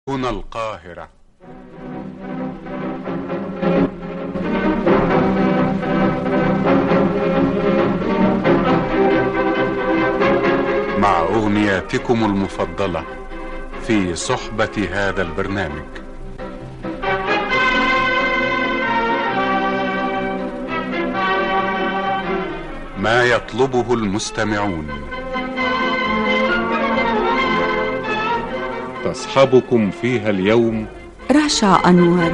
هنا القاهرة مع أغنياتكم المفضلة في صحبة هذا البرنامج ما يطلبه المستمعون تصحبكم فيها اليوم رشا أنور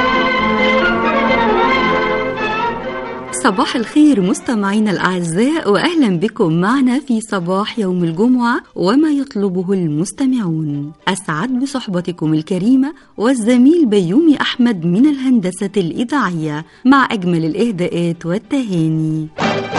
صباح الخير مستمعينا الأعزاء وأهلا بكم معنا في صباح يوم الجمعة وما يطلبه المستمعون أسعد بصحبتكم الكريمة والزميل بيومي أحمد من الهندسة الإذاعية مع أجمل الإهداءات والتهاني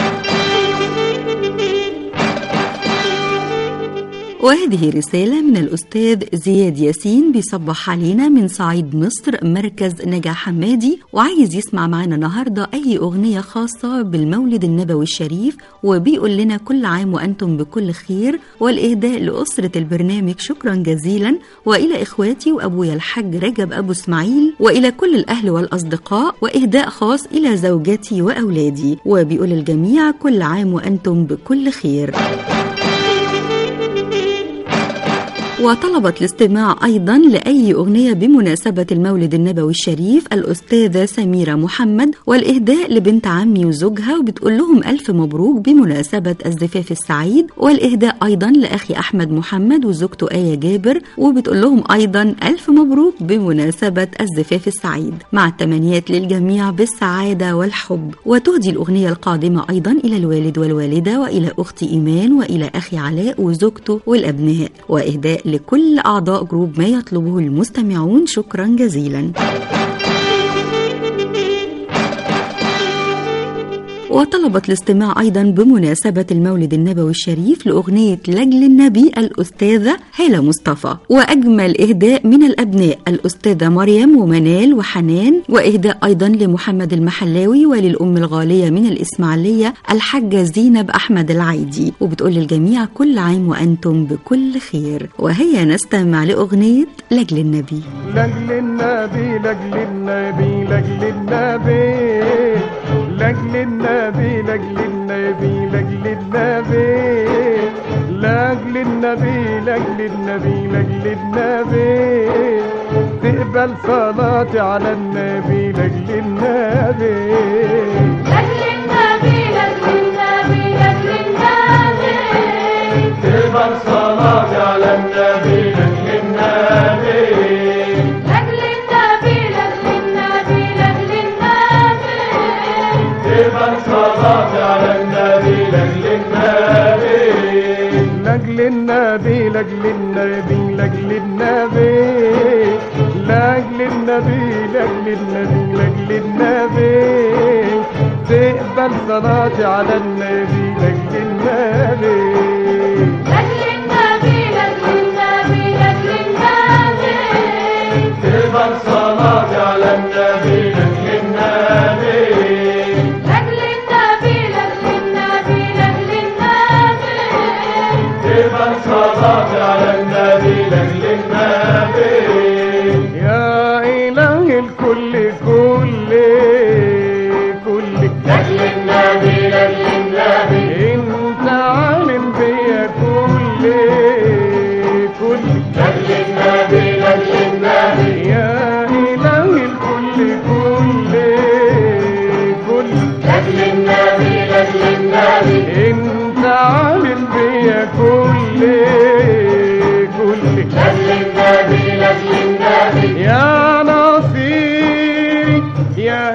وهذه رسالة من الأستاذ زياد ياسين بيصبح علينا من صعيد مصر مركز نجا حمادي وعايز يسمع معنا النهاردة أي أغنية خاصة بالمولد النبوي الشريف وبيقول لنا كل عام وأنتم بكل خير والإهداء لأسرة البرنامج شكرا جزيلا وإلى إخواتي وأبويا الحاج رجب أبو إسماعيل وإلى كل الأهل والأصدقاء وإهداء خاص إلى زوجتي وأولادي وبيقول الجميع كل عام وأنتم بكل خير وطلبت الاستماع أيضا لأي أغنية بمناسبة المولد النبوي الشريف الأستاذة سميرة محمد والإهداء لبنت عمي وزوجها وبتقول لهم ألف مبروك بمناسبة الزفاف السعيد والإهداء أيضا لأخي أحمد محمد وزوجته آية جابر وبتقول لهم أيضا ألف مبروك بمناسبة الزفاف السعيد مع التمنيات للجميع بالسعادة والحب وتهدي الأغنية القادمة أيضا إلى الوالد والوالدة وإلى أختي إيمان وإلى أخي علاء وزوجته والأبناء وإهداء لكل أعضاء جروب ما يطلبه المستمعون شكرا جزيلا وطلبت الاستماع أيضا بمناسبة المولد النبوي الشريف لأغنية لجل النبي الأستاذة هالة مصطفى وأجمل إهداء من الأبناء الأستاذة مريم ومنال وحنان وإهداء أيضا لمحمد المحلاوي وللأم الغالية من الإسماعيلية الحاجة زينب أحمد العيدي وبتقول للجميع كل عام وأنتم بكل خير وهيا نستمع لأغنية لجل النبي لجل النبي لجل النبي لجل النبي لجل النبي لجل النبي لجل النبي لجل النبي لجل النبي لجل النبي تقبل صلاتي على النبي لجل النبي لجل النبي لجل النبي لجل النبي تقبل صلاتي على النبي لجل النبي لجل النبي لجل النبي لجل النبي تقبل صلاتي على النبي لجل النبي لجل النبي لجل النبي لجل النبي لجل النبي لجل النبي لجل النبي تقبل صلاتي على النبي لجل النبي لجل النبي لجل النبي لجل النبي تقبل صلاتي على النبي لجل النبي لجل النبي لجل النبي لجل النبي تقبل صلاتي على النبي لجل النبي يا إله الكل كل كل لجل النبي لجل النبي انت عالم بيا كل كل لجل النبي لجل النبي يا إله الكل كل كل لجل النبي لجل النبي انت عالم بيا كل كل لجل النبي لجل النبي يا نصيري يا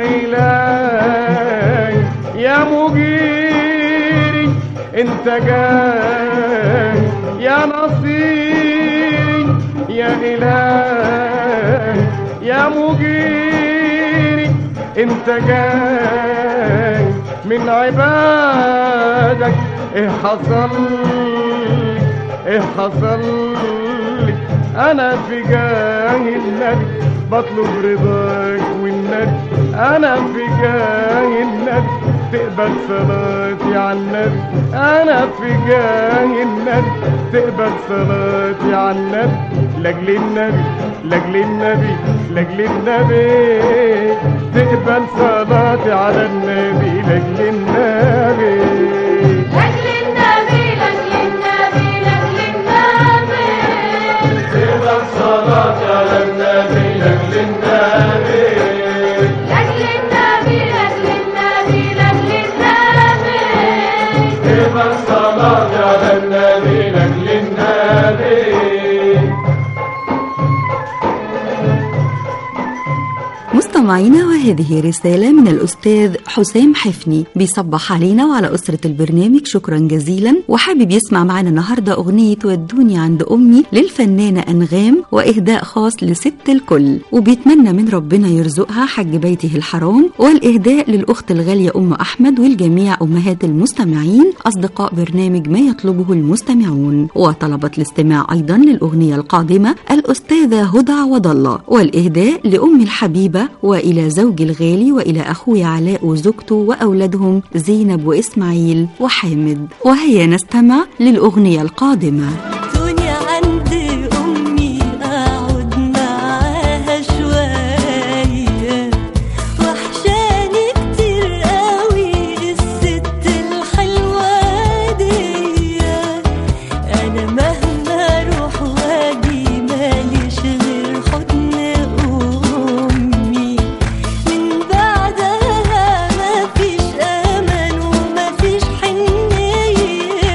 إلهي يا مجيري انت جاي يا نصيري يا إلهي يا مجيري انت جاي من عبادك ايه حصل لي ايه حصل لي انا في جاه النبي بطلب رضاك والنبي انا في جاه النبي تقبل صلاتي على النبي انا في جاه النبي تقبل صلاتي على النبي لاجل النبي لاجل النبي لاجل النبي تقبل صلاتي على النبي لاجل النبي لاجل النبي لاجل النبي لاجل النبي تقبل صلاتي على النبي لاجل النبي لاجل النبي لاجل النبي لاجل النبي تقبل صلاتي على النبي لاجل النبي مستمعينا وهذه رسالة من الأستاذ حسام حفني بيصبح علينا وعلى أسرة البرنامج شكرا جزيلا وحابب يسمع معنا النهاردة أغنية ودوني عند أمي للفنانة أنغام وإهداء خاص لست الكل وبيتمنى من ربنا يرزقها حج بيته الحرام والإهداء للأخت الغالية أم أحمد والجميع أمهات المستمعين أصدقاء برنامج ما يطلبه المستمعون وطلبت الاستماع أيضا للأغنية القادمة الأستاذة هدى عوض الله والإهداء لأم الحبيبة وإلى زوجي الغالي وإلى أخوي علاء وزوجته وأولادهم زينب وإسماعيل وحامد وهيا نستمع للأغنية القادمة دنيا عند أمي أقعد معاها شوية وحشاني كتير قوي الست الحلوة دي أنا مهما أروح وأجي ماليش غير حضن أمي من بعدها مفيش أمان ومفيش حنية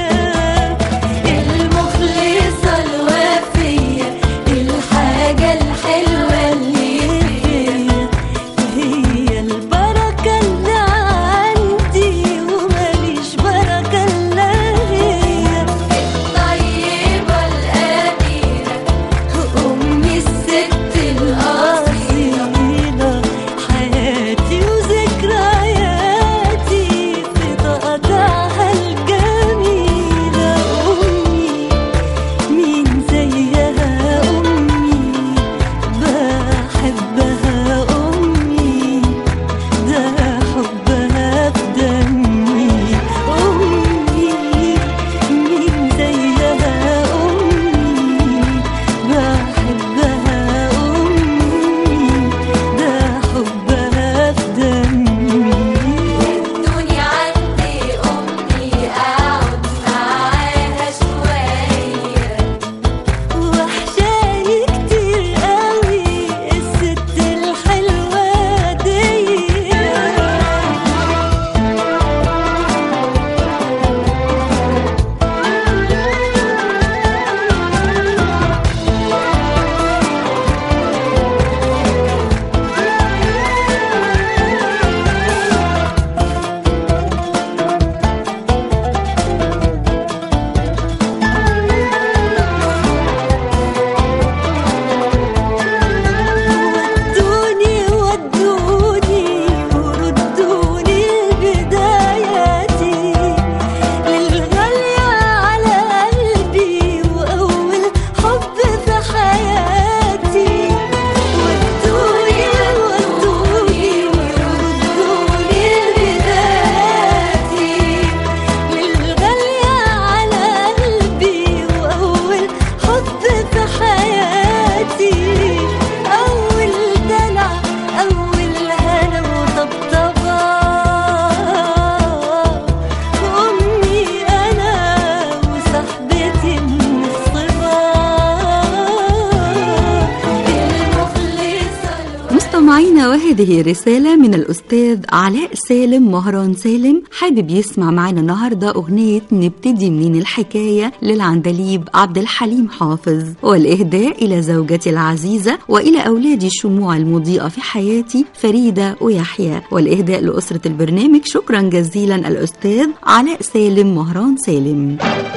المخلصة الوفية الحاجة الحلوة اللي فيا هي البركة اللي عندي وماليش بركة إلا هي الطيبة الأميرة أمي الست الأصيلة حياتي وذكرياتي في تقطعها الجميلة أمي مين زيها أمي بحبها أمي ده حبها في دمي أمي مين زيها أمي بحبها أمي ده حبها في دمي الدنيا عندي أمي أقعد معاها شوية وحشاني كتير قوي الست الحلوة دي ودوني ودوني وردوني بداياتي للغالية على قلبي وأول حب في حياتي ودوني ودوني وردوني بداياتي للغالية على قلبي وأول حب في حياتي أول دلع أول هنا وطبطبة أمي أنا وصاحبتي الصبا المخلصة مستمعينا وهذه رسالة من الأستاذ علاء سالم مهران سالم حابب يسمع معنا النهاردة أغنية نبتدي منين الحكاية للعندليب عبد الحليم حافظ والإهداء إلى زوجتي العزيزة وإلى أولادي الشموع المضيئة في حياتي فريدة ويحيى والإهداء لأسرة البرنامج شكرا جزيلا الأستاذ علاء سالم مهران سالم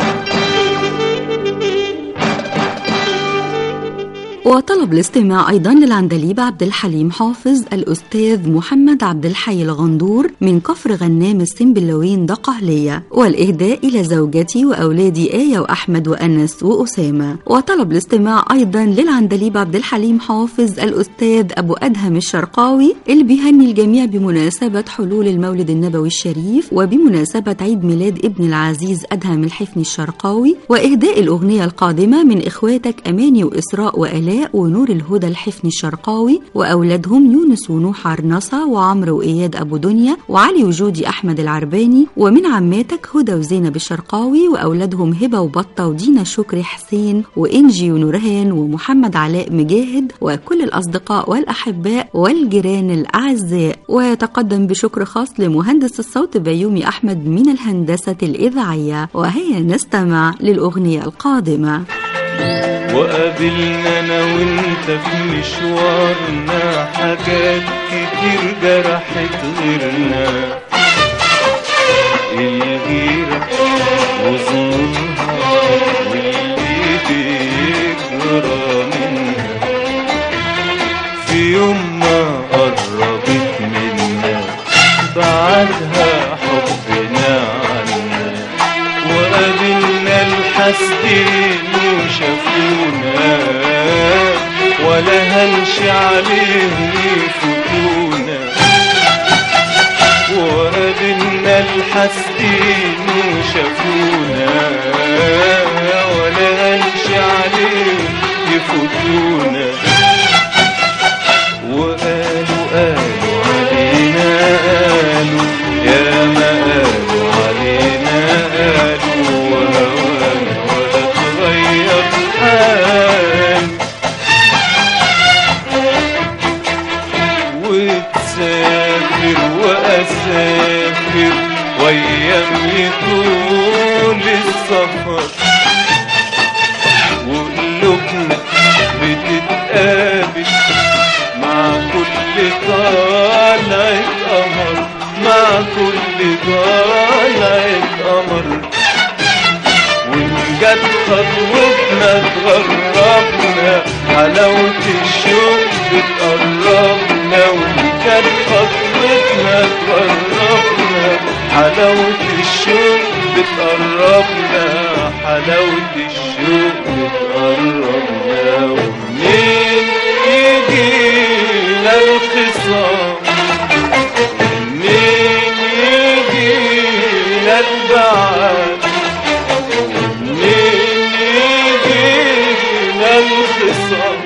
وطلب الاستماع أيضا للعندليب عبد الحليم حافظ الأستاذ محمد عبد الحي الغندور من كفر غنام السنبلاوين دقهلية والإهداء إلى زوجتي وأولادي آية وأحمد وأنس وأسامة وطلب الاستماع أيضا للعندليب عبد الحليم حافظ الأستاذ أبو أدهم الشرقاوي اللي بيهني الجميع بمناسبة حلول المولد النبوي الشريف وبمناسبة عيد ميلاد ابن العزيز أدهم الحفني الشرقاوي وإهداء الأغنية القادمة من إخواتك أماني وإسراء وآلاء علاء ونور الهدى الحفني الشرقاوي وأولادهم يونس ونوح عرنصة وعمرو وإياد أبو دنيا وعلي وجودي أحمد العرباني ومن عماتك هدى وزينب الشرقاوي وأولادهم هبة وبطة ودينا شكري حسين وإنجي ونورهان ومحمد علاء مجاهد وكل الأصدقاء والأحباء والجيران الأعزاء ويتقدم بشكر خاص لمهندس الصوت بيومي أحمد من الهندسة الإذاعية وهيا نستمع للأغنية القادمة وقابلنا انا وانت في مشوارنا حاجات كتير جرحت غيرنا الغيرة وظنونها واللي بيجرى منها في يوم ما قربت منا بعدها حبنا عنا وقابلنا الحاسدين وشافونا ولا هنشي عليهم يفوتونا وقابلنا الحاسدين وشافونا ولا هنشي عليهم يفوتونا وقالوا قالوا علينا قالوا يا ما قالوا علينا قالوا ولا ولا ولا تغير حال وتسافر واسافر وايام يطول السفر وقلوبنا بتتقابل مع كل طالعة قمر مع كل طالعة قمر وإن جت خطوتنا تغربنا حلاوة الشوق بتقربنا وإن جت خطوتنا تغربنا حلاوة الشوق بتقربنا حلاوة الشوق بتقربنا ومنين يجينا الخصام منين يجينا البعاد منين يجينا الخصام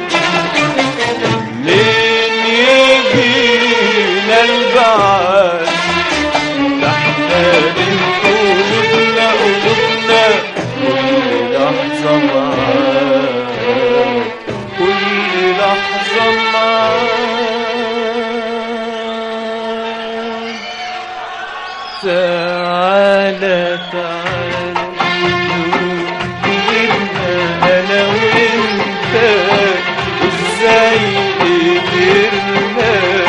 منين يجينا البعاد ده احنا بنقول قلوبنا قلوبنا كل لحظة معاك كل لحظة معاك تعالى تعالى قدرنا انا وانت ازاي قدرنا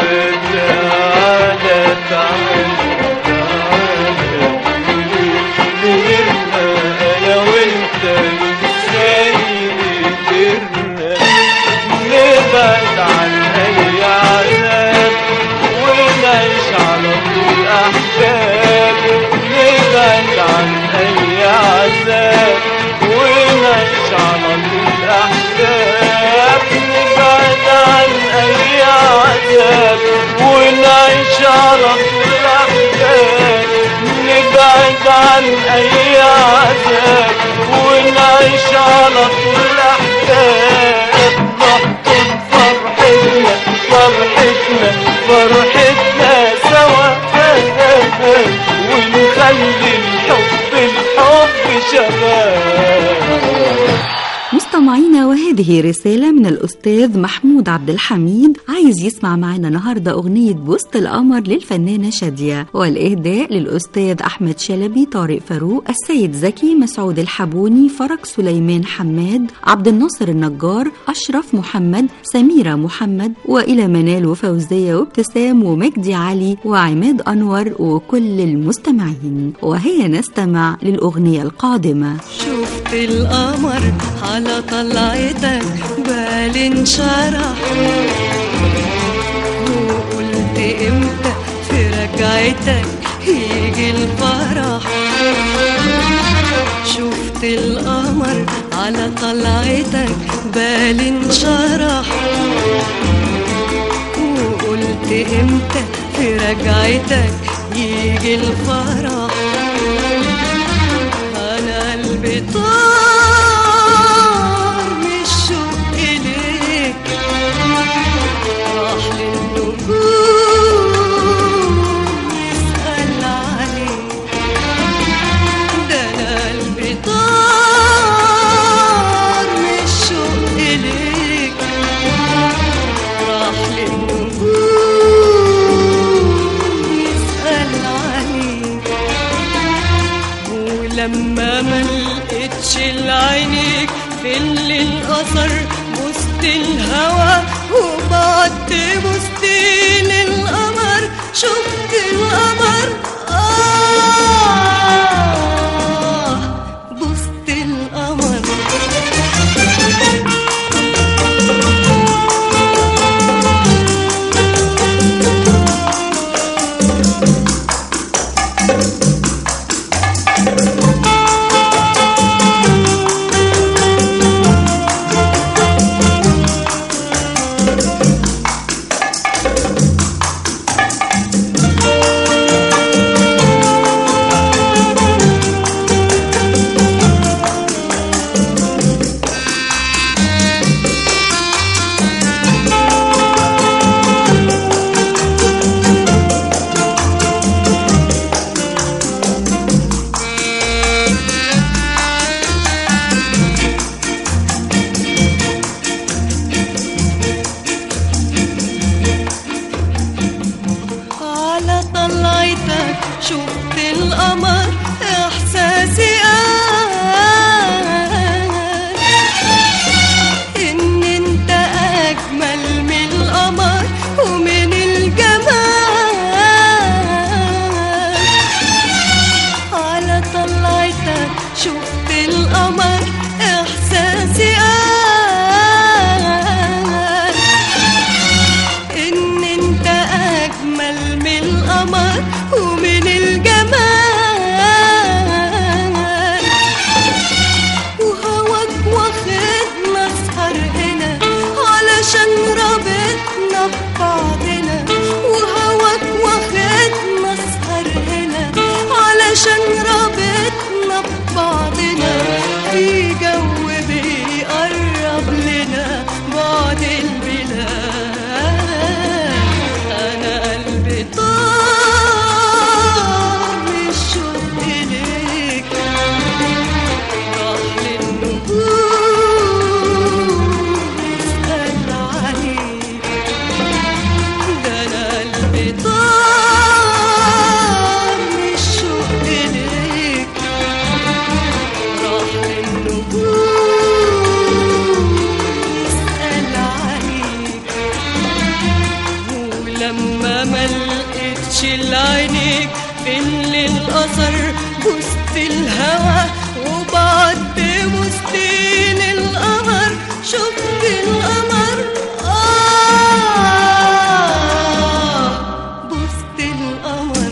تعالى تعالى تعالى قدرنا انا وانت ازاي قدرنا نبعد عن اي عذاب ونعيش على طول احباب نبعد عن اي عذاب ونعيش على طول احباب نبعد عن اي عذاب ونعيش على طول احباب نبعد عن اي عذاب ونعيش على طول احباب نحضن فرحتنا فرحتنا فرحتنا سوا ونخلي الحب الحب شباب مستمعينا وهذه رسالة من الأستاذ محمود عبد الحميد عايز يسمع معنا النهاردة أغنية بوسط القمر للفنانة شادية والإهداء للأستاذ أحمد شلبي طارق فاروق السيد زكي مسعود الحبوني فرج سليمان حماد عبد الناصر النجار أشرف محمد سميرة محمد وإلى منال وفوزية وابتسام ومجدي علي وعماد أنور وكل المستمعين وهي نستمع للأغنية القادمة شفت القمر على طلعتك بالي انشرح وقلت امتى في رجعتك يجي الفرح شفت القمر على طلعتك بالي انشرح وقلت امتى في رجعتك يجي الفرح انا قلبي طار من الشوق ليك في الليل أثر بوسط الهوى وبعد بوسط القمر شفت القمر آه بوسط القمر على طلعتك شفت القمر احساسي قال ان انت اجمل من القمر ومن الجمال على طلعتك شفت القمر احساسي قال ان انت اجمل من القمر ومن الجمال وهواك واخدنا اسهر هنا علشان رابطنا ببعضنا وهواك واخدنا اسهر هنا علشان رابطنا ببعضنا في جو بيقرب لنا بعد البلاد انا قلبي طار من الشوق ليك راح للنجوم يسأل عليك ده انا قلبي طار من الشوق ليك راح للنجوم يسأل عليك ولما ما لقيتش لعينيك في الليل اثر وسط الهوى وبعد وسطين القمر شفت القمر آه بوسط القمر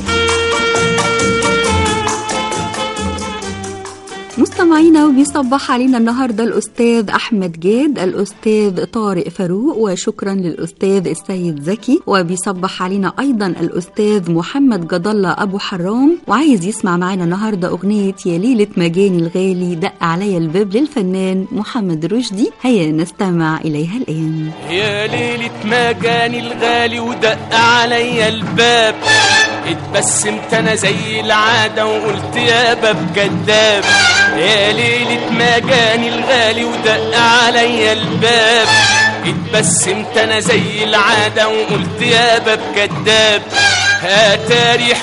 مستمعينا وبيصبح علينا النهارده الاستاذ احمد جاد الاستاذ طارق فاروق وشكرا للاستاذ السيد زكي وبيصبح علينا ايضا الاستاذ محمد جد الله ابو حرام وعايز يسمع معانا النهارده اغنيه يا ليله مجاني الغالي دق عليا الباب للفنان محمد رشدي هيا نستمع اليها الان يا ليلة ما جاني الغالي ودق عليا الباب اتبسمت انا زي العادة وقلت يا باب كداب يا ليلة ما جاني الغالي ودق عليا الباب اتبسمت انا زي العادة وقلت يا باب كداب اتاري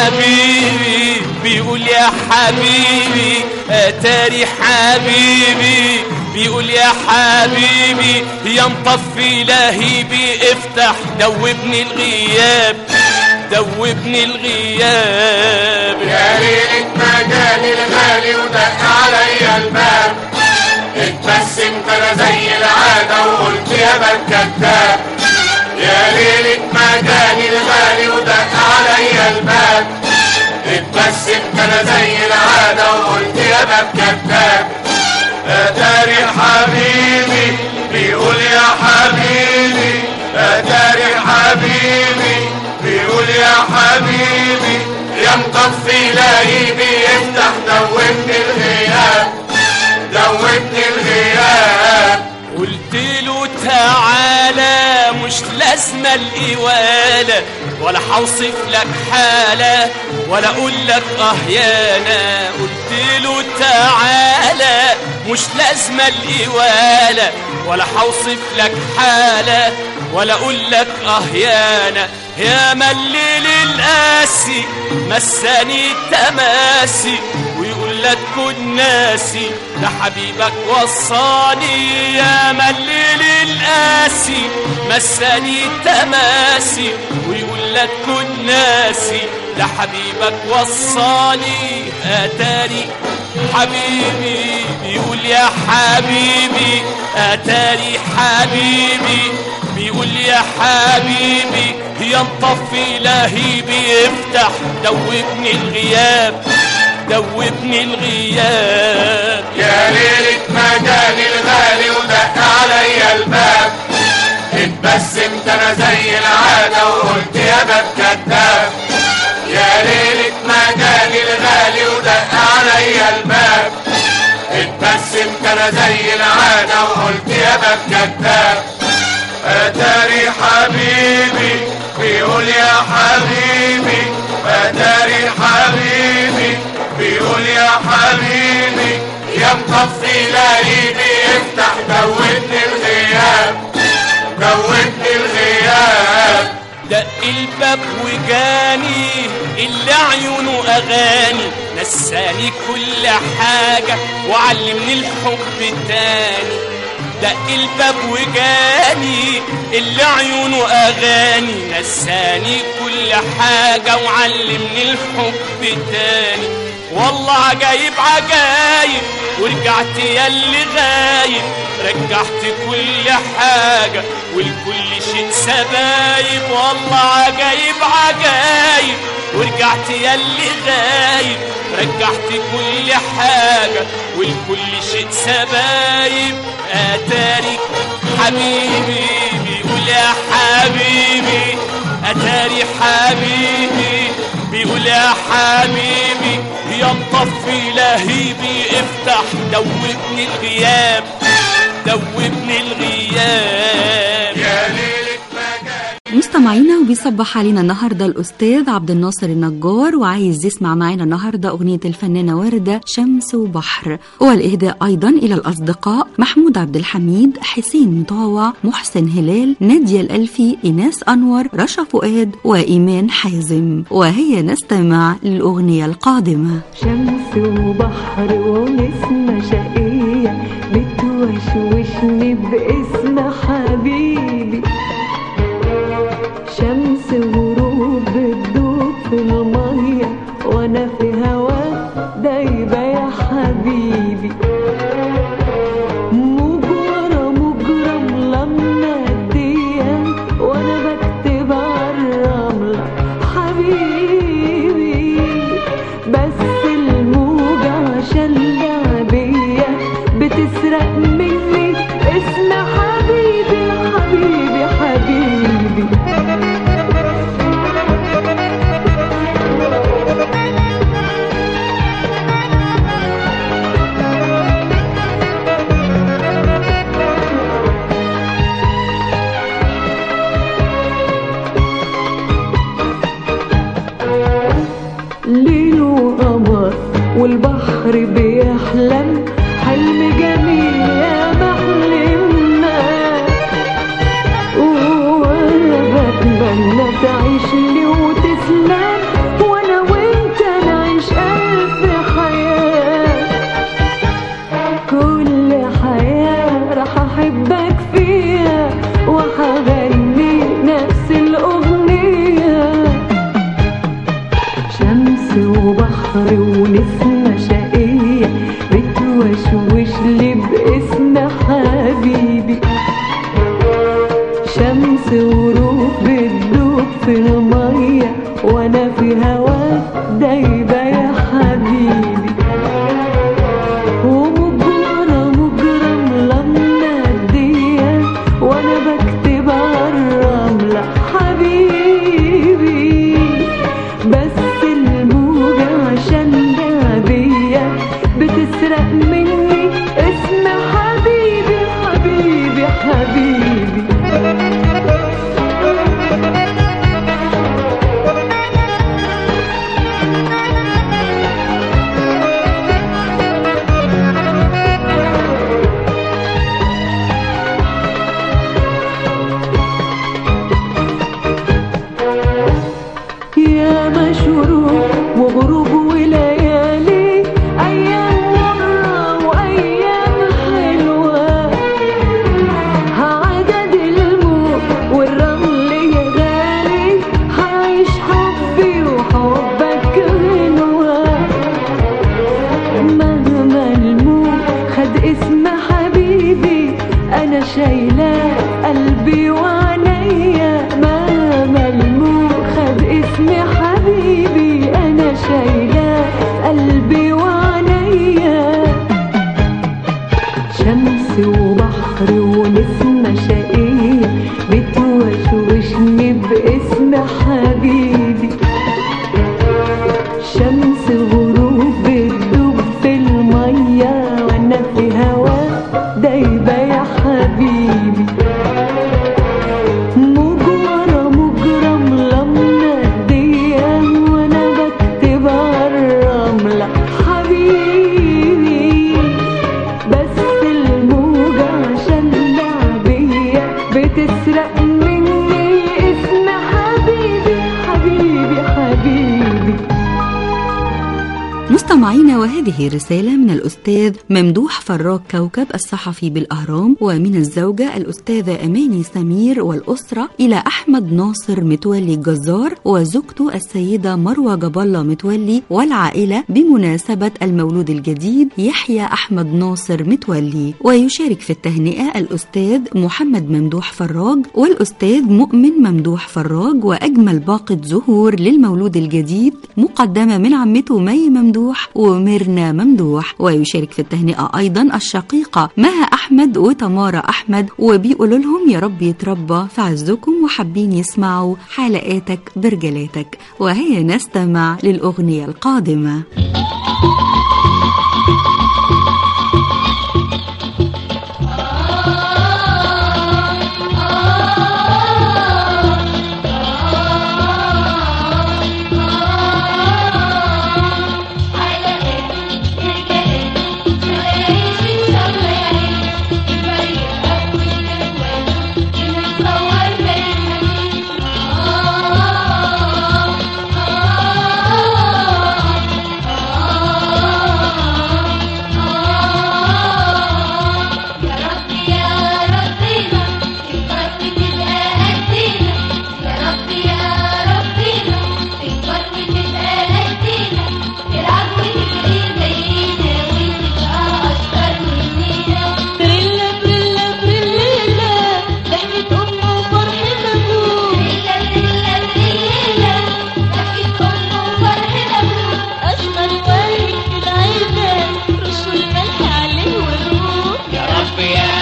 حبيبي بيقول يا حبيبي اتاري حبيبي بيقول يا حبيبي يا مطفي لهيبي افتح دوبني الغياب دوبني الغياب يا ليلة ما جاني الغالي ودق عليا الباب اتبسمت انا زي العادة وقلت يا باب كداب يا ليلة ما جاني الغالي ودق عليا الباب اتبسمت انا زي العادة وقلت يا باب كداب اتاري حبيبي بيقول يا حبيبي اتاري حبيبي بيقول يا حبيبي يا مطفي لهيبي افتح دوبني الغياب دوبني الغياب قلت له تعالى مش لازمة الإوالة ولا حوصف لك حالة ولا أقول لك آه يانا قلت له تعالى مش لازمة الإوالة ولا حوصف لك حالة ولا أقول لك آه يانا يا مليل القاسي مساني تماسي ويقول لك كن ناسي ده حبيبك وصاني يا مليل القاسي مساني تماسي ويقول لك كن ناسي ده حبيبك وصاني اتاري حبيبي بيقول يا حبيبي اتاري حبيبي بيقول يا حبيبي يا مطفي لهيبي افتح دوبني الغياب دوبني الغياب يا ليلة ما جاني الغالي ودق عليا الباب اتبسمت انا زي العادة وقلت يا باب كداب يا ليلة ما جاني الغالي ودق عليا الباب اتبسمت انا زي العادة وقلت يا باب كداب اتاري حبيبي بيقول يا حبيبي اتاري حبيبي بيقول يا حبيبي يا مطفي لهيبي افتح دوبني الغياب دوبني الغياب دق الباب وجاني اللي عيونه اغاني نساني كل حاجة وعلمني الحب تاني دق الباب وجاني اللي عيونه اغاني نساني كل حاجة وعلمني الحب تاني والله عجايب عجايب ورجعت يا اللي غايب رجعت كل حاجة والكل شيء سبايب والله عجايب عجايب ورجعت يا اللي غايب رجعت كل حاجة والكل شيء سبايب اتاري حبيبي بيقول يا حبيبي اتاري حبيبي بيقول يا حبيبي يا مطفي لهيبي افتح دوبني الغياب دوبني الغياب يا ليلة ما جاني مستمعينا وبيصبح علينا النهارده الاستاذ عبد الناصر النجار وعايز يسمع معانا النهارده اغنيه الفنانه ورده شمس وبحر والاهداء ايضا الى الاصدقاء محمود عبد الحميد حسين مطاوع محسن هلال ناديه الالفي ايناس انور رشا فؤاد وايمان حازم وهي نستمع للاغنيه القادمه شمس وبحر ونسمة شقية بتوشوشني باسم حبيبي شمس وغروب بتدوب في المية وانا في هواك دايبة يا حبيبي مجرى مجرى ملمة الدية وانا بكتب عالرملة حبيبي بس الموجة عشان لعبية بتسرق مني اسم حبيبي حبيبي حبيبي ليل وقمر والبحر بيحلم حلم جميل يا محلمنا وانا بتمنى تعيش لي وتسلم وانا وانت نعيش الف حياه كل حياه راح احبك فيها وهغني نفس الاغنيه شمس وبحر ونسمة شقية بتوشوش لي باسم حبيبي شمس وروح بتدوب في المية وانا في هواك دايبة يا حبيبي ومجرى مجرى ملمة الدية وانا بكتب عالرملة حبيبي بس الموجة عشان لعبية بتسرق مني اسم حبيبي حبيبي حبيبي مني اسم حبيبي حبيبي حبيبي مستمعينا وهذه رسالة من الأستاذ ممدوح فراج كوكب الصحفي بالأهرام ومن الزوجة الأستاذة أماني سمير والأسرة إلى أحمد ناصر متولي الجزار وزوجته السيدة مروة جبالة متولي والعائلة بمناسبة المولود الجديد يحيى أحمد ناصر متولي ويشارك في التهنئة الأستاذ محمد ممدوح فراج والأستاذ مؤمن ممدوح فراج وأجمل باقة زهور للمولود الجديد مقدمة من عمته مي ممدوح وميرنا ممدوح ويشارك في التهنئة أيضا الشقيقة مها أحمد وتمارا أحمد وبيقولوا لهم يا رب يتربى في عزكم وحابين يسمعوا حلقاتك برجلاتك وهي نستمع للأغنية القادمة بريلا بريلا بريلا ضحكة أمه وفرحة أبوه بريلا بريلا بريلا ضحكة أمه وفرحة أبوه أصغر واحد في العيلة رشوا الملح عليه والروح يا رب يا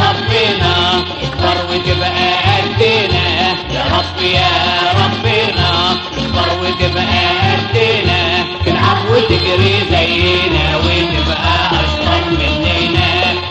ربنا اكبر وتبقى قدنا يا رب يا ربنا اكبر وتبقى قدنا تلعب وتجري زينا وتبقى اشطر مننا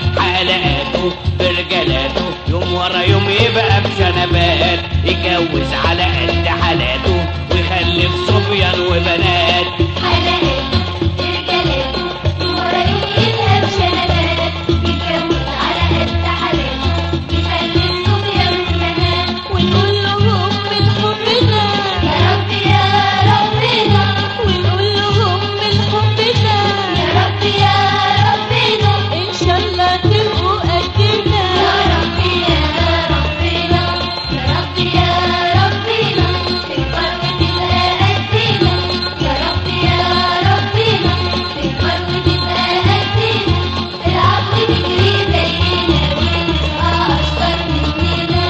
حلقاته برجلاته يوم ورا يوم يبقى بشنبات يتجوز على قد حالاته ويخلف صبيان وبنات حلقاته رجالاته ورا يوم يبقى بشنبات يتجوز على قد حالاته يخلي الصبيان وبنات ونقول لهم من حبنا يا رب يا ربنا ونقول لهم من حبنا يا رب يا ربنا ان شاء الله تبقوا قدنا يا رب يا ربنا يا رب يا ربنا تكبر وتبقى قدنا يا رب يا ربنا تكبر وتبقى قدنا تلعب وتجري زينا ونبقى اشطر مننا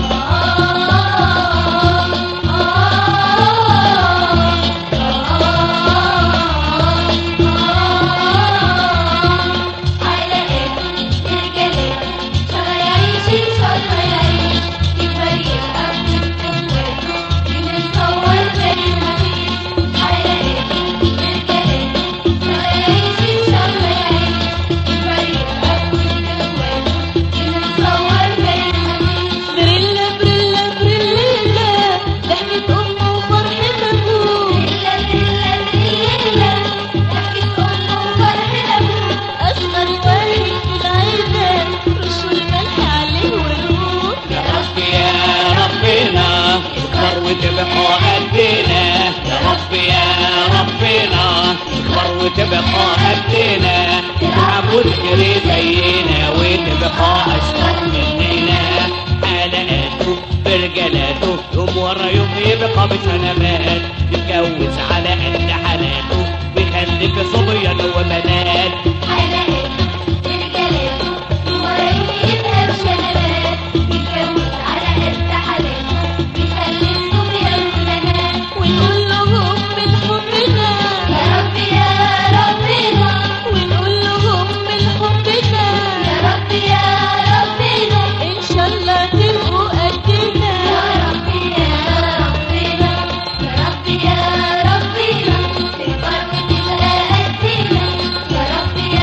بريلا بريلا بريلا ضحكة أمه وفرحة أبوه بريلا بريلا بريلا ضحكة أمه وفرحة أبوه أصغر واحد في العيلة رشوا الملح عليه والروح يا رب يا ربنا اكبر وتبقى قدنا يا رب يا ربنا اكبر وتبقى قدنا تلعب وتجري زينا وتبقى اشطر مننا حلقاته برجلاته يوم ورا يوم يبقى بشنبات يتجوز على قد حالاته ويخلف صبيان وبنات حلقاته رجالاته ورا يوم يبقى بشنبات يتجوز على قد حالاته يخلي الصبيان وبنات ونقول لهم من حبنا يا رب يا ربنا ونقول لهم من حبنا يا رب يا ربنا ان شاء الله تبقوا قدنا يا رب يا ربنا يا رب يا ربنا تكبر وتبقى قدنا يا رب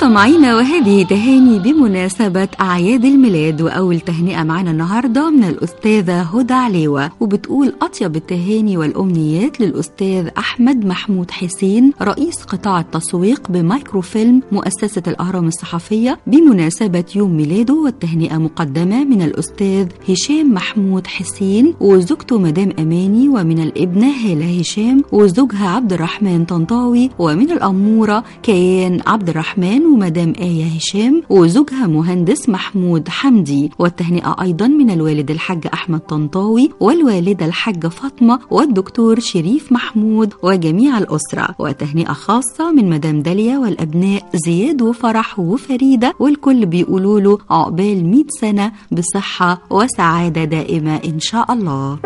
مستمعينا وهذه تهاني بمناسبة أعياد الميلاد وأول تهنئة معنا النهاردة من الأستاذة هدى عليوة وبتقول أطيب التهاني والأمنيات للأستاذ أحمد محمود حسين رئيس قطاع التسويق بمايكروفيلم مؤسسة الأهرام الصحفية بمناسبة يوم ميلاده والتهنئة مقدمة من الأستاذ هشام محمود حسين وزوجته مدام أماني ومن الابنة هالة هشام وزوجها عبد الرحمن طنطاوي ومن الأمورة كيان عبد الرحمن ومدام آية هشام وزوجها مهندس محمود حمدي والتهنئة أيضا من الوالد الحاج أحمد طنطاوي والوالدة الحاجة فاطمة والدكتور شريف محمود وجميع الأسرة وتهنئة خاصة من مدام داليا والأبناء زياد وفرح وفريدة والكل بيقولوا له عقبال 100 سنة بصحة وسعادة دائمة إن شاء الله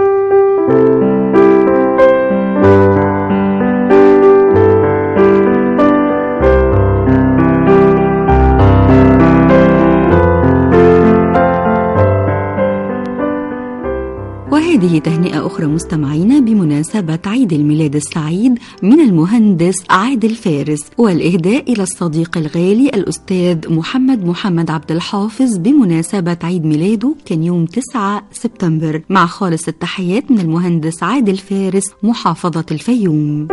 وهذه تهنئة أخرى مستمعينا بمناسبة عيد الميلاد السعيد من المهندس عادل فارس والإهداء إلى الصديق الغالي الأستاذ محمد محمد عبد الحافظ بمناسبة عيد ميلاده كان يوم 9 سبتمبر مع خالص التحيات من المهندس عادل فارس محافظة الفيوم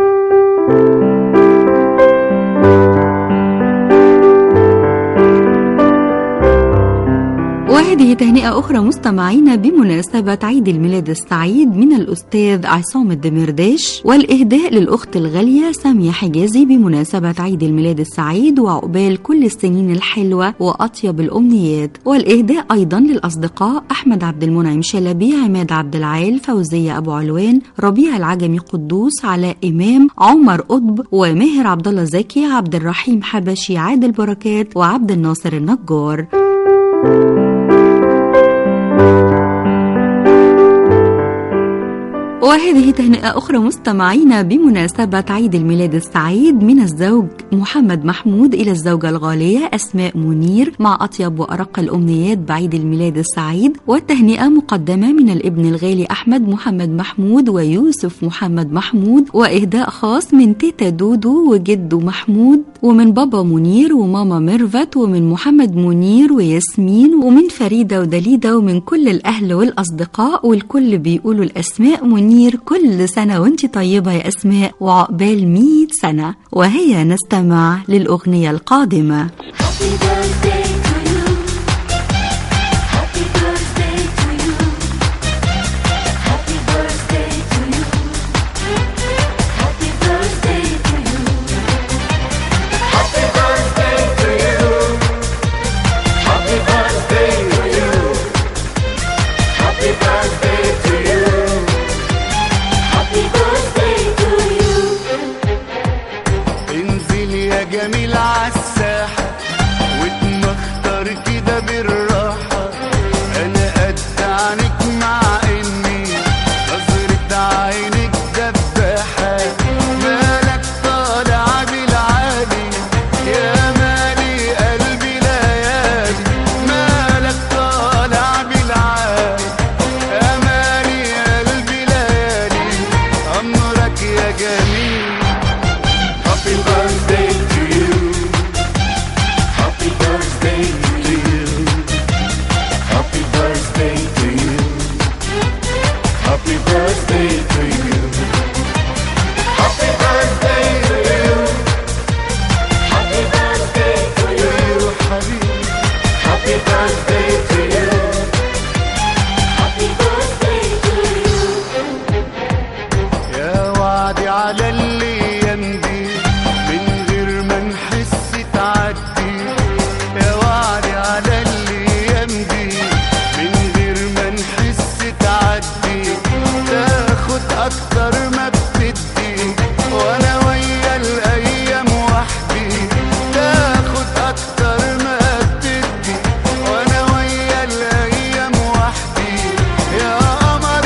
وهذه تهنئة أخرى مستمعينا بمناسبة عيد الميلاد السعيد من الأستاذ عصام الدمرداش والإهداء للأخت الغالية سامية حجازي بمناسبة عيد الميلاد السعيد وعقبال كل السنين الحلوة وأطيب الأمنيات والإهداء أيضا للأصدقاء أحمد عبد المنعم شلبي عماد عبد العال فوزية أبو علوان ربيع العجمي قدوس علاء إمام عمر قطب وماهر عبد الله زكي عبد الرحيم حبشي عادل بركات وعبد الناصر النجار وهذه تهنئة أخرى مستمعينا بمناسبة عيد الميلاد السعيد من الزوج محمد محمود إلى الزوجة الغالية أسماء منير مع أطيب وأرق الأمنيات بعيد الميلاد السعيد والتهنئة مقدمة من الابن الغالي أحمد محمد محمود ويوسف محمد محمود وإهداء خاص من تيتا دودو وجدو محمود ومن بابا منير وماما ميرفت ومن محمد منير وياسمين ومن فريدة ودليدة ومن كل الأهل والأصدقاء والكل بيقولوا الأسماء منير كل سنة وانت طيبة يا أسماء وعقبال مئة سنة وهيا نستمع للأغنية القادمة Happy birthday to you. Happy birthday to you. Happy birthday to you. Happy birthday to you. Happy birthday to you. Happy birthday to you. Happy birthday to you. Happy birthday to you. انزل يا جميل عالساحة واتمختر كده بالراحة أنا قد عنك مع إني نظرة عينك دباحة مالك طالع بالعالي يا مالي قلبي ليالي مالك طالع بالعالي يا مالي قلبي ليالي أمرك يا جميل Happy birthday to you. Happy birthday to you. Happy birthday to you. Happy birthday to you. Happy birthday to you. Happy birthday to you, حبيبي. Happy birthday to you. Happy birthday to you. يا وعدي على الايام دي من غير ما نحس تعدي يا وعدي على الايام دي من غير ما نحس تعدي تاخد اكتر ما بتدي وانا ويا الايام وحدي تاخد اكتر ما بتدي وانا ويا الايام وحدي يا قمر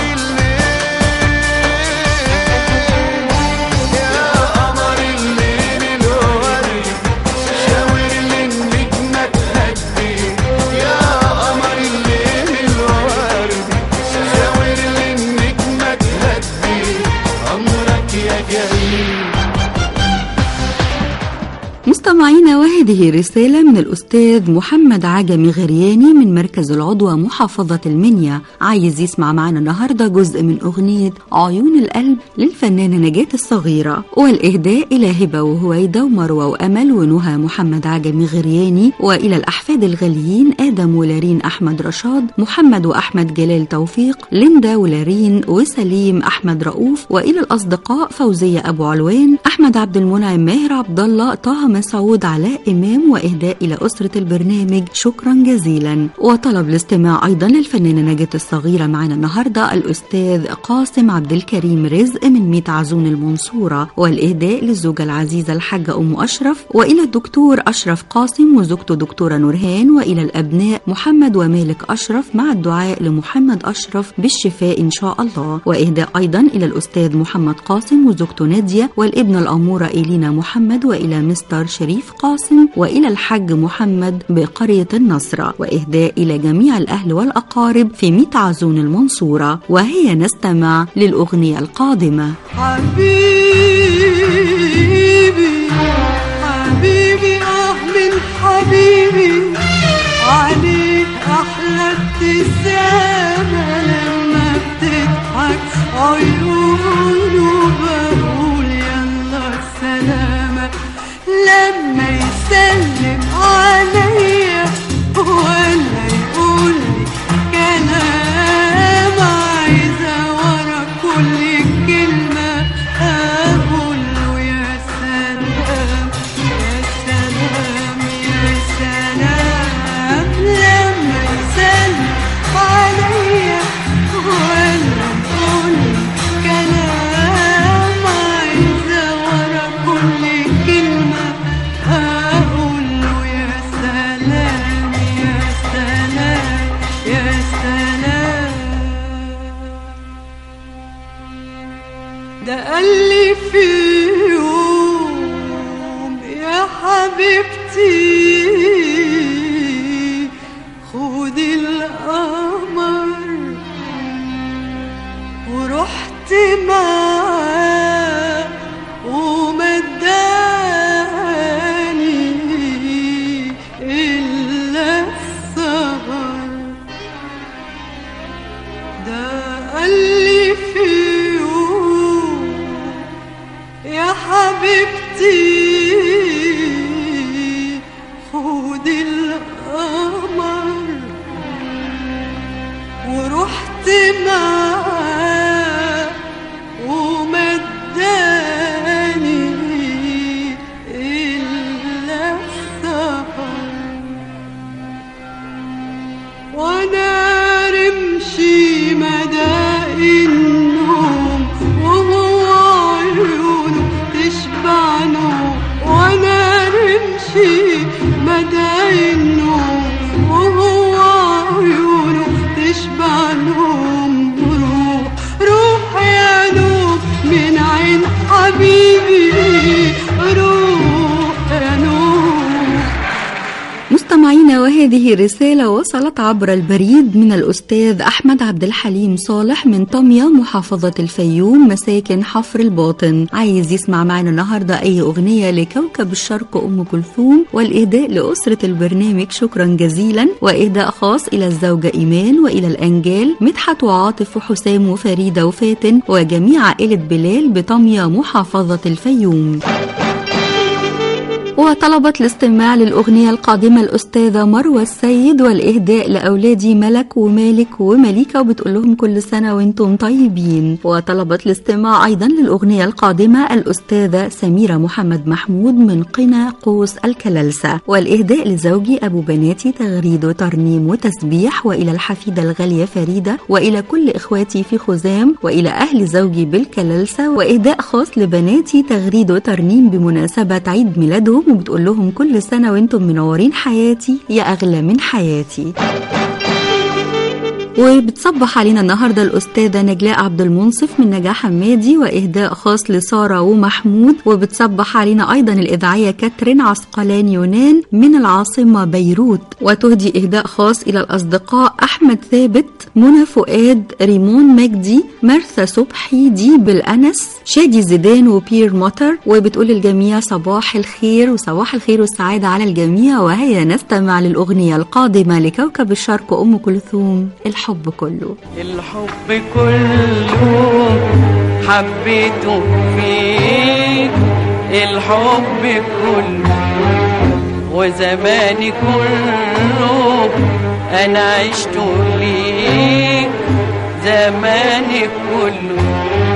الليل يا قمر الليل الورد شاور لي النجمة تهدي يا قمر الليل الورد شاور لي النجمة تهدي أمرك يا جميل مستمعينا وهذه رسالة من الأستاذ محمد عجمي غرياني من مركز العضوة محافظة المنيا عايز يسمع معنا النهاردة جزء من أغنية عيون القلب للفنانة نجاة الصغيرة والإهداء إلى هبة وهويدة ومروة وأمل ونهى محمد عجمي غرياني وإلى الأحفاد الغاليين آدم ولارين أحمد رشاد محمد وأحمد جلال توفيق ليندا ولارين وسليم أحمد رؤوف وإلى الأصدقاء فوزية أبو علوان أحمد عبد المنعم ماهر عبد الله طه مسعود علاء إمام وإهداء إلى أسرة البرنامج شكرا جزيلا وطلب الاستماع أيضا للفنانة نجاة الصغيرة معنا النهاردة الأستاذ قاسم عبد الكريم رزق من ميت عزون المنصورة والإهداء للزوجة العزيزة الحاجة أم أشرف وإلى الدكتور أشرف قاسم وزوجته دكتورة نورهان وإلى الأبناء محمد ومالك أشرف مع الدعاء لمحمد أشرف بالشفاء إن شاء الله وإهداء أيضا إلى الأستاذ محمد قاسم وزوجته نادية والابنة الأمورة إلينا محمد وإلى مستر شريف قاسم وإلى الحاج محمد بقرية النصرة وإهداء إلى جميع الأهل والأقارب في ميت عزون المنصورة وهي نستمع للأغنية القادمة حبيبي حبيبي اه من حبيبي عليك احلى ابتسامه لما بتضحك عيونه بقول يلا السلامه لما يسلم عليا ولا يقول لي كلام عايزه ورا كل كلمه اقول له يا سلام يا سلام يا سلام لما يسلم عليا ولا يقول لي كلام عايزه ورا كل كلمه اقول له يا سلام يا سلام يا سلام ده قال لي في يوم يا حبيبتي خدي القمر ورحت معاه ومداني إلا السهر ده قال لي في يوم يا حبيبتي خدي القمر ورحت معاه ومداني إلا السهر وانا رمشي مدى النوم وهو عيونه تشبع نوم وانا رمشي مدى النوم وهو عيونه تشبع نوم روح روح يا نوم من عين حبيبي روح يا نوم مستمعينا وهذه رسالة وصلت عبر البريد من الأستاذ أحمد عبد الحليم صالح من طمية محافظة الفيوم مساكن حفر الباطن عايز يسمع معنا النهاردة أي أغنية لكوكب الشرق أم كلثوم والإهداء لأسرة البرنامج شكرا جزيلا وإهداء خاص إلى الزوجة إيمان وإلى الأنجال مدحت وعاطف وحسام وفريدة وفاتن وجميع عائلة بلال بطمية محافظة الفيوم وطلبت الاستماع للأغنية القادمة الأستاذة مروة السيد والإهداء لأولادي ملك ومالك ومليكة وبتقول لهم كل سنة وانتم طيبين وطلبت الاستماع أيضا للأغنية القادمة الأستاذة سميرة محمد محمود من قنا قوس الكللسة والإهداء لزوجي أبو بناتي تغريد وترنيم وتسبيح وإلى الحفيدة الغالية فريدة وإلى كل إخواتي في خزام وإلى أهل زوجي بالكللسة وإهداء خاص لبناتي تغريد وترنيم بمناسبة عيد ميلادهم وبتقول لهم كل سنة وانتم منورين حياتي يا أغلى من حياتي وبتصبح علينا النهارده الأستاذة نجلاء عبد المنصف من نجاح حمادي وإهداء خاص لسارة ومحمود وبتصبح علينا أيضا الإذاعية كاترين عسقلان يونان من العاصمة بيروت وتهدي إهداء خاص إلى الأصدقاء أحمد ثابت منى فؤاد ريمون مجدي مرثى صبحي ديب الأنس شادي زيدان وبير مطر وبتقول للجميع صباح الخير وصباح الخير والسعادة على الجميع وهيا نستمع للأغنية القادمة لكوكب الشرق أم كلثوم الحب كله الحب كله حبيته فيك الحب كله وزماني كله انا عشت ليك زماني كله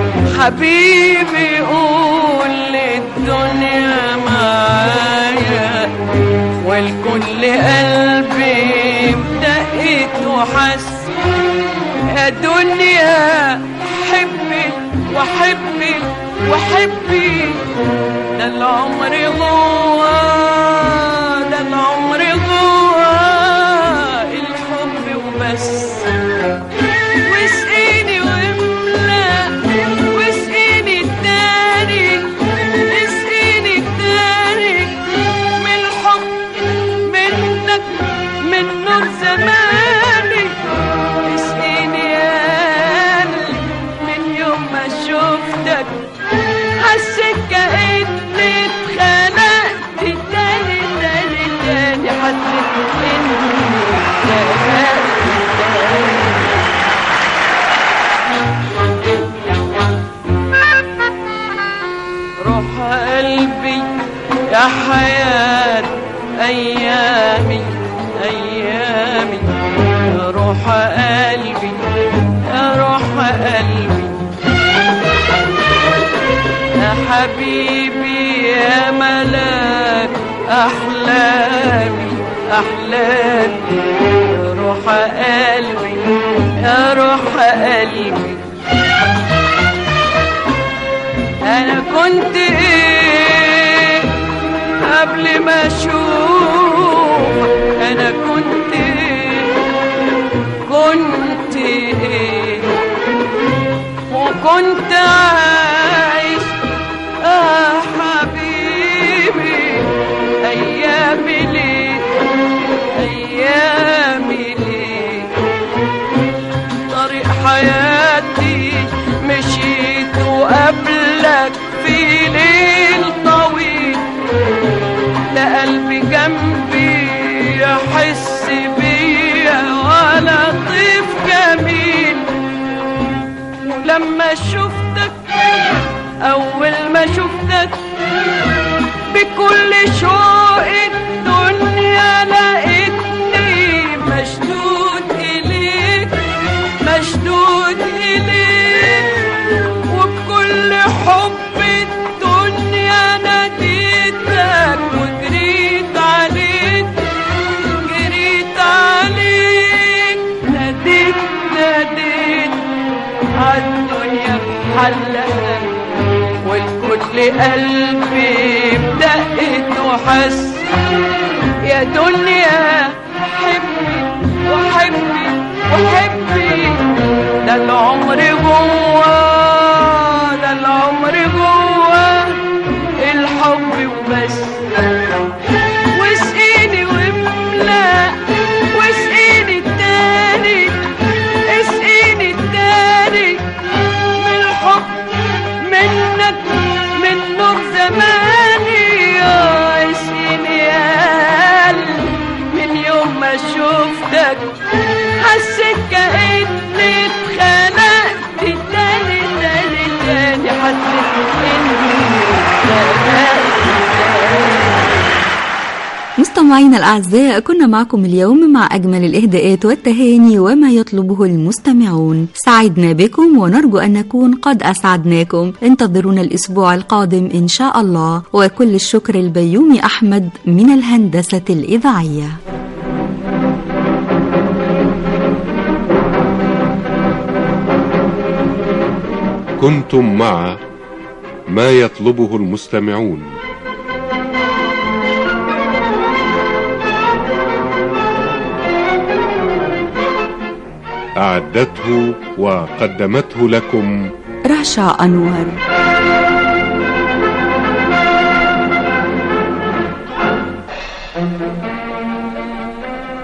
حبيبي قول للدنيا معايا والكل قلبي بدقت وحس يا دنيا حبي وحبي وحبي ده العمر جوا ده العمر جوا الحب وبس واسقيني واملا واسقيني التاني اسقيني التاني من الحب منك من نور زماني اسقيني يا قلبي من يوم ما شفتك حسيت كأني اتخنقت تاني تاني تاني حسيت اني اتخنقت تاني روح قلبي يا حياة أيامي أيامي يا روح قلبي يا روح قلبي يا حبيبي يا ملاك أحلامي أحلامي يا روح قلبي يا روح قلبي انا كنت ايه قبل ما اشوف انا كنت ايه كنت ايه وكنت عايش اه حبيبي ايامي ليه ايامي ليه طريق حياتي مشيت وقبلك في ليل طويل لا قلبي جنبي يحس بيا ولا طيف جميل ولما شفتك أول ما شفتك بكل شوق الدنيا لقيتني مشدود إليك مشدود إليك وبكل حب الدنيا ناديتك وجريت عليك جريت عليك ناديت ناديت عالدنيا بحلها والكل قلبي بدقت وحس يا دنيا حبي وحبي وحبي ده العمر جوا ده العمر جوا الحب وبس واسقيني واملا واسقيني التاني اسقيني التاني من الحب منك من نور زماني يا اسقيني يا قلبي من يوم ما شفتك حسيت كأني اتخنقت تاني تاني تاني حسيت اني اتخنقت مستمعينا الأعزاء كنا معكم اليوم مع أجمل الإهداءات والتهاني وما يطلبه المستمعون سعدنا بكم ونرجو أن نكون قد أسعدناكم انتظرونا الأسبوع القادم إن شاء الله وكل الشكر البيومي أحمد من الهندسة الإذاعية كنتم مع ما يطلبه المستمعون أعدته وقدمته لكم رشا أنور